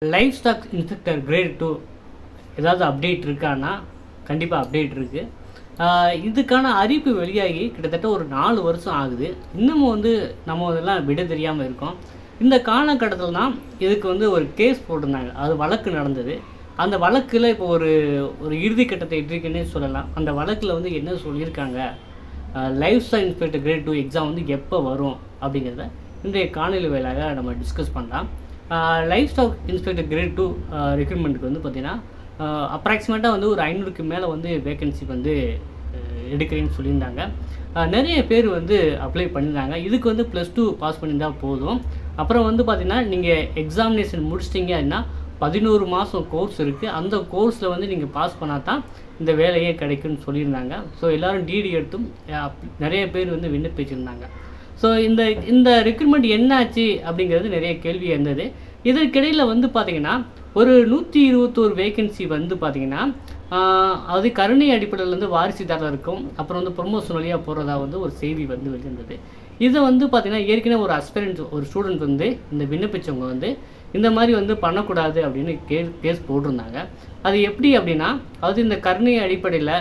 life livestock inspector grade two ஏதாவது update இருக்கான்னா கண்டிப்பாக அப்டேட் இருக்குது இதுக்கான அறிவிப்பு வெளியாகி கிட்டத்தட்ட ஒரு நாலு வருஷம் ஆகுது இன்னமும் வந்து நம்ம இதெல்லாம் விட தெரியாமல் இருக்கோம் இந்த காலகட்டத்தில் தான் இதுக்கு வந்து ஒரு கேஸ் போட்டிருந்தாங்க அது வழக்கு நடந்தது அந்த வழக்கில் இப்போ ஒரு ஒரு இறுதி கட்டத்தை எட்டிருக்குன்னே சொல்லலாம் அந்த வழக்கில் வந்து என்ன சொல்லியிருக்காங்க livestock inspector grade two exam வந்து எப்போ வரும் அப்படிங்கிறத இன்றைய காணொலி வேலையாக நம்ம டிஸ்கஸ் பண்ணலாம் livestock inspector grade two ரெக்ரூட்மெண்ட்டுக்கு வந்து பார்த்திங்கன்னா அப்ராக்சிமேட்டாக வந்து ஒரு ஐநூறுக்கு மேலே வந்து வேகன்சி வந்து அஹ், எடுக்கிறேன்னு சொல்லியிருந்தாங்க அஹ், நிறைய பேர் வந்து அப்ளை பண்ணியிருந்தாங்க இதுக்கு வந்து ப்ளஸ் டூ பாஸ் பண்ணியிருந்தா போதும் அப்புறம் வந்து பார்த்திங்கன்னா நீங்கள் எக்ஸாமினேஷன் முடிச்சிட்டிங்க அப்படின்னா பதினோரு மாதம் கோர்ஸ் இருக்குது அந்த கோர்ஸில் வந்து நீங்கள் பாஸ் பண்ணால் தான் இந்த வேலையே கிடைக்கும்னு சொல்லியிருந்தாங்க ஸோ எல்லோரும் டிடி எடுத்தும் அஹ், நிறைய பேர் வந்து விண்ணப்பிச்சிருந்தாங்க ஸோ இந்த இந்த ரெக்ரூட்மெண்ட் என்னாச்சு அப்படிங்கிறது நிறைய கேள்வி இருந்தது இதற்கிடையில் வந்து பார்த்தீங்கன்னா ஒரு நூற்றி இருபத்தோரு வேகன்சி வந்து பார்த்தீங்கன்னா ஆஹ், அது கருணை அடிப்படையில் வந்து வாரிசுதாரருக்கும் அப்புறம் வந்து ப்ரொமோஷன் வழியாக போகிறதா வந்து ஒரு செய்தி வந்து வெளியிருந்தது இதை வந்து பார்த்தீங்கன்னா ஏற்கனவே ஒரு அஸ்பிரண்ட் ஒரு ஸ்டூடெண்ட் வந்து இந்த விண்ணப்பிச்சவங்க வந்து இந்த மாதிரி வந்து பண்ணக்கூடாது அப்படின்னு கே கேஸ் போட்டிருந்தாங்க அது எப்படி அப்படின்னா அது இந்த கருணை அடிப்படையில்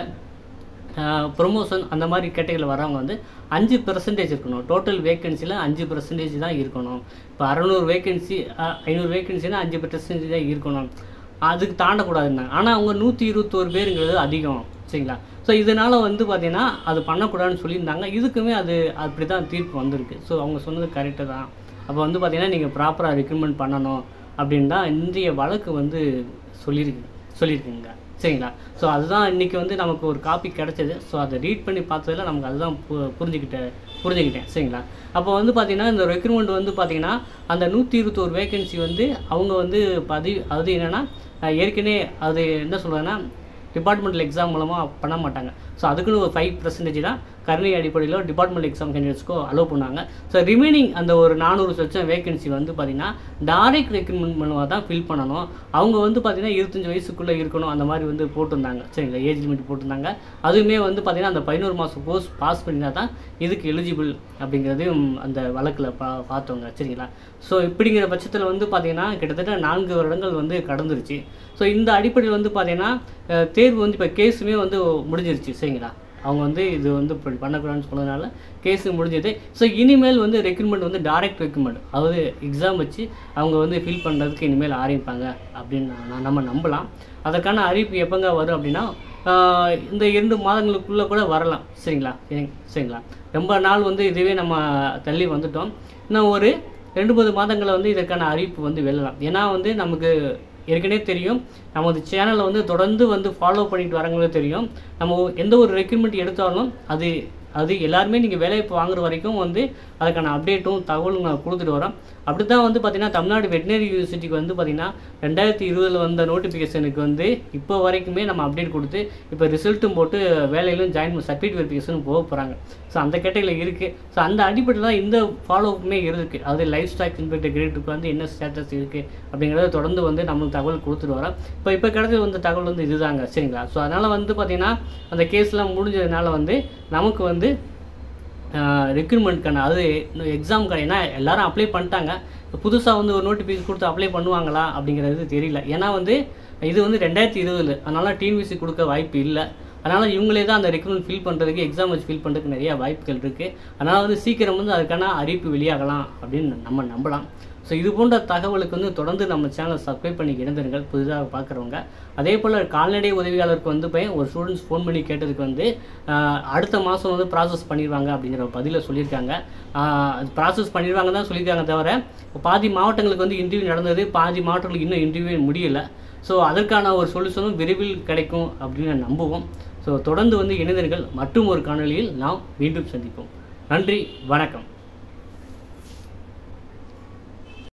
ப்ரொமோஷன் அந்த மாதிரி கேட்டகரியில் வரவங்க வந்து அஞ்சு பெர்சன்டேஜ் இருக்கணும் டோட்டல் வேகன்சியில் அஞ்சு பெர்சன்டேஜ் தான் இருக்கணும் இப்போ அறநூறு வேகன்சி ஐநூறு வேகன்சினா அஞ்சு பெர்சன்டேஜ் தான் இருக்கணும் அதுக்கு தாண்டக்கூடாதுன்னாங்க ஆனால் அவங்க நூற்றி இருபத்தோரு பேருங்கிறது அதிகம் சரிங்களா ஸோ இதனால் வந்து பார்த்தீங்கன்னா அது பண்ணக்கூடாதுன்னு சொல்லியிருந்தாங்க இதுக்குமே அது அப்படி தான் தீர்ப்பு வந்திருக்கு ஸோ அவங்க சொன்னது கரெக்டு தான் அப்போ வந்து பார்த்தீங்கன்னா நீங்கள் ப்ராப்பராக ரெக்ரூட்மெண்ட் பண்ணணும் அப்படின்னு தான் இன்றைய வழக்கு வந்து சொல்லியிருக்கு சொல்லியிருக்குங்க சரிங்களா ஸோ அதுதான் இன்றைக்கி வந்து நமக்கு ஒரு காப்பி கிடச்சிது ஸோ அதை ரீட் பண்ணி பார்த்ததுல நமக்கு அதுதான் பு புரிஞ்சுக்கிட்டேன் புரிஞ்சுக்கிட்டேன் சரிங்களா அப்போ வந்து பார்த்திங்கன்னா இந்த ரெக்ரூட்மெண்ட் வந்து பார்த்திங்கன்னா அந்த நூற்றி இருபத்தோரு வேகன்சி வந்து அவங்க வந்து பதிவு அது என்னென்னா ஏற்கனவே அது என்ன சொல்கிறதுன்னா டிபார்ட்மெண்டல் எக்ஸாம் மூலமாக பண்ண மாட்டாங்க ஸோ அதுக்குன்னு ஒரு ஃபைவ் பர்சன்டேஜ் தான் கருணை அடிப்படையில் டிபார்ட்மெண்ட் எக்ஸாம் கேண்டிடேட்ஸ்க்கோ அலோவ் பண்ணாங்க ஸோ ரிமைனிங் அந்த ஒரு நானூறு லட்சம் வேகன்சி வந்து பார்த்திங்கன்னா டைரக்ட் ரெக்ரூட்மெண்ட் மூலமாக தான் ஃபில் பண்ணணும் அவங்க வந்து பார்த்திங்கன்னா இருபத்தஞ்சி வயசுக்குள்ளே இருக்கணும் அந்த மாதிரி வந்து போட்டிருந்தாங்க சரிங்களா ஏஜ் லிமிட் போட்டிருந்தாங்க அதுவுமே வந்து பார்த்திங்கன்னா அந்த பதினோரு மாதம் கோர்ஸ் பாஸ் பண்ணினா தான் இதுக்கு எலிஜிபிள் அப்படிங்கிறதையும் அந்த வழக்கில் பா பார்த்தவங்க சரிங்களா ஸோ இப்படிங்கிற பட்சத்தில் வந்து பார்த்திங்கன்னா கிட்டத்தட்ட நான்கு வருடங்கள் வந்து கடந்துருச்சு ஸோ இந்த அடிப்படையில் வந்து பார்த்திங்கன்னா அஹ், தேர்வு வந்து இப்போ கேஸுமே வந்து முடிஞ்சிருச்சு சரிங்களா அவங்க வந்து இது வந்து இப்படி பண்ணக்கூடாதுன்னு சொன்னதுனால கேஸு முடிஞ்சது ஸோ இனிமேல் வந்து ரெக்ரூட்மெண்ட் வந்து டைரக்ட் ரெக்ரூட்மெண்ட் அதாவது எக்ஸாம் வச்சு அவங்க வந்து ஃபில் பண்ணுறதுக்கு இனிமேல் ஆரம்பிப்பாங்க அப்படின்னு நான் நான் நம்ம நம்பலாம் அதற்கான அறிவிப்பு எப்போங்க வரும் அப்படின்னா ஆஹ் இந்த இரண்டு மாதங்களுக்குள்ளே கூட வரலாம் சரிங்களா சரிங்க- சரிங்களா ரொம்ப நாள் வந்து இதுவே நம்ம தள்ளி வந்துட்டோம் இன்னும் ஒரு ரெண்டு மூணு மாதங்களில் வந்து இதற்கான அறிவிப்பு வந்து வெல்லலாம் ஏன்னா வந்து நமக்கு ஏற்கனவே தெரியும் நமது சேனலை வந்து தொடர்ந்து வந்து ஃபாலோ பண்ணிட்டு வரவங்களுக்கு தெரியும் நம்ம எந்த ஒரு ரெக்ரூட்மெண்ட் எடுத்தாலும் அது அது எல்லாருமே நீங்கள் வேலைவாய்ப்பு வாங்குற வரைக்கும் வந்து அதுக்கான அப்டேட்டும் தகவலும் நான் கொடுத்துட்டு வரோம் அப்படி தான் வந்து பார்த்திங்கன்னா தமிழ்நாடு வெட்டினரி யூனிவர்சிட்டிக்கு வந்து பார்த்திங்கன்னா ரெண்டாயிரத்தி இருபதில் வந்த நோட்டிஃபிகேஷனுக்கு வந்து இப்போ வரைக்குமே நம்ம அப்டேட் கொடுத்து இப்போ ரிசல்ட்டும் போட்டு வேலையிலும் ஜாயின் சர்டிஃபிகேட் வெரிஃபிகேஷனும் போக போகிறாங்க ஸோ அந்த கேட்டகரியில் இருக்குது ஸோ அந்த அடிப்படையில் தான் இந்த ஃபாலோவுக்குமே இருக்குது அதாவது லைஃப் ஸ்டாக் இன்ஸ்பெக்டர் கிரேட்டுக்கு வந்து என்ன ஸ்டேட்டஸ் இருக்குது அப்படிங்கிறத தொடர்ந்து வந்து நம்மளுக்கு தகவல் கொடுத்துட்டு வரோம் இப்போ இப்போ கிடைச்ச வந்த தகவல் வந்து இதுதாங்க சரிங்களா ஸோ அதனால் வந்து பார்த்திங்கன்னா அந்த கேஸ்லாம் முடிஞ்சதுனால வந்து நமக்கு வந்து ரெக்ரூட்மெண்ட்க்கான அது எக்ஸாமுக்கான ஏன்னா எல்லாரும் அப்ளை பண்ணிட்டாங்க புதுசாக வந்து ஒரு நோட்டிஃபிகேஷன் கொடுத்து அப்ளை பண்ணுவாங்களா அப்படிங்கிறது தெரியல ஏன்னா வந்து இது வந்து ரெண்டாயிரத்தி இருபதுல அதனால் டிஎன்பிசி கொடுக்க வாய்ப்பு இல்லை அதனால் இவங்களே தான் அந்த ரெக்ரூட்மெண்ட் ஃபில் பண்ணுறதுக்கு எக்ஸாம் வச்சு ஃபில் பண்ணுறதுக்கு நிறைய வாய்ப்புகள் இருக்குது அதனால் வந்து சீக்கிரம் வந்து அதுக்கான அறிவிப்பு வெளியாகலாம் அப்படின்னு நம்ம நம்பலாம் ஸோ இது போன்ற தகவலுக்கு வந்து தொடர்ந்து நம்ம சேனலை சப்ஸ்கிரைப் பண்ணி இணைந்திருங்கள் புதிதாக பார்க்குறவங்க அதே போல் கால்நடை உதவியாளருக்கு வந்து போய் ஒரு ஸ்டூடெண்ட்ஸ் ஃபோன் பண்ணி கேட்டதுக்கு வந்து ஆஹ், அடுத்த மாதம் வந்து ப்ராசஸ் பண்ணிடுவாங்க அப்படிங்கிற பதிலை சொல்லியிருக்காங்க ப்ராசஸ் பண்ணிடுவாங்க தான் சொல்லியிருக்காங்க தவிர பாதி மாவட்டங்களுக்கு வந்து இன்டர்வியூ நடந்தது பாதி மாவட்டங்களுக்கு இன்னும் இன்டர்வியூ முடியல ஸோ அதற்கான ஒரு சொல்யூஷனும் விரைவில் கிடைக்கும் அப்படின்னு நம்புவோம் ஸோ தொடர்ந்து வந்து இணைந்தர்கள் மற்றும் ஒரு காணொளியில் நாம் மீண்டும் சந்திப்போம் நன்றி வணக்கம்